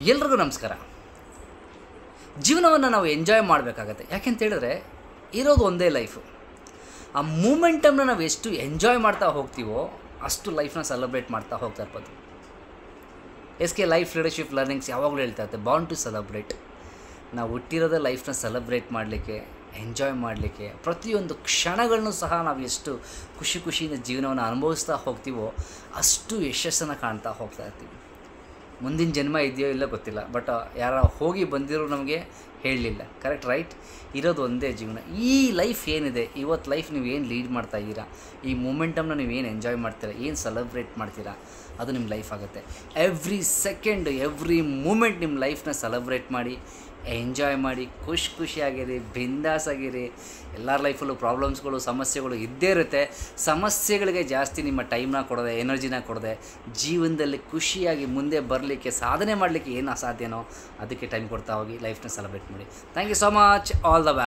ಎಲ್ರಿಗೂ ನಮಸ್ಕಾರ ಜೀವನವನ್ನು ನಾವು ಎಂಜಾಯ್ ಮಾಡಬೇಕಾಗತ್ತೆ ಯಾಕೆಂತ ಹೇಳಿದ್ರೆ ಇರೋದು ಒಂದೇ ಲೈಫು ಆ ಮೂಮೆಂಟನ್ನು ನಾವು ಎಷ್ಟು ಎಂಜಾಯ್ ಮಾಡ್ತಾ ಹೋಗ್ತೀವೋ ಅಷ್ಟು ಲೈಫ್ನ ಸೆಲೆಬ್ರೇಟ್ ಮಾಡ್ತಾ ಹೋಗ್ತಾ ಇರ್ಬೋದು S K life leadership learnings ಯಾವಾಗಲೂ ಹೇಳ್ತಾ ಇರುತ್ತೆ ಬಾಂಡ್ ಟು ಸೆಲೆಬ್ರೇಟ್ ನಾವು ಹುಟ್ಟಿರೋದೇ ಲೈಫ್ನ ಸೆಲೆಬ್ರೇಟ್ ಮಾಡಲಿಕ್ಕೆ ಎಂಜಾಯ್ ಮಾಡಲಿಕ್ಕೆ ಪ್ರತಿಯೊಂದು ಕ್ಷಣಗಳನ್ನು ಸಹ ನಾವು ಎಷ್ಟು ಖುಷಿ ಖುಷಿಯಿಂದ ಜೀವನವನ್ನು ಅನುಭವಿಸ್ತಾ ಹೋಗ್ತೀವೋ ಅಷ್ಟು ಯಶಸ್ಸನ್ನು ಕಾಣ್ತಾ ಹೋಗ್ತಾ ಇರ್ತೀವಿ ಮುಂದಿನ ಜನ್ಮ ಇದೆಯೋ ಇಲ್ಲ ಗೊತ್ತಿಲ್ಲ ಬಟ್ ಯಾರ ಹೋಗಿ ಬಂದಿರೋ ನಮಗೆ ಹೇಳಲಿಲ್ಲ ಕರೆಕ್ಟ್ ರೈಟ್ ಇರೋದು ಒಂದೇ ಜೀವನ ಈ ಲೈಫ್ ಏನಿದೆ ಇವತ್ತು ಲೈಫ್ ನೀವು ಏನು ಲೀಡ್ ಮಾಡ್ತಾ ಇದ್ದೀರಾ ಈ ಮೂಮೆಂಟಮ್ನ ನೀವು ಏನು ಎಂಜಾಯ್ ಮಾಡ್ತೀರಾ ಏನು ಸೆಲೆಬ್ರೇಟ್ ಮಾಡ್ತೀರಾ ಅದು ನಿಮ್ಮ ಲೈಫ್ ಆಗುತ್ತೆ ಎವ್ರಿ ಸೆಕೆಂಡ್ ಎವ್ರಿ ಮೂಮೆಂಟ್ ನಿಮ್ಮ ಲೈಫ್ನ ಸೆಲೆಬ್ರೇಟ್ ಮಾಡಿ ಎಂಜಾಯ್ ಮಾಡಿ ಖುಷಿ ಖುಷಿಯಾಗಿರಿ ಬಿಂದಾಸ್ ಆಗಿರಿ ಎಲ್ಲರ ಲೈಫಲ್ಲೂ ಪ್ರಾಬ್ಲಮ್ಸ್ಗಳು ಸಮಸ್ಯೆಗಳು ಇದ್ದೇ ಇರುತ್ತೆ ಸಮಸ್ಯೆಗಳಿಗೆ ಜಾಸ್ತಿ ನಿಮ್ಮ ಟೈಮ್ನ ಕೊಡದೆ ಎನರ್ಜಿನ ಕೊಡದೆ ಜೀವನದಲ್ಲಿ ಖುಷಿಯಾಗಿ ಮುಂದೆ ಬರಲಿಕ್ಕೆ ಸಾಧನೆ ಮಾಡಲಿಕ್ಕೆ ಏನು ಅಸಾಧ್ಯನೋ ಅದಕ್ಕೆ ಟೈಮ್ ಕೊಡ್ತಾ ಹೋಗಿ ಲೈಫ್ನ ಸೆಲೆಬ್ರೇಟ್ ಮಾಡಿ thank you so much all the ಬ್ಯಾ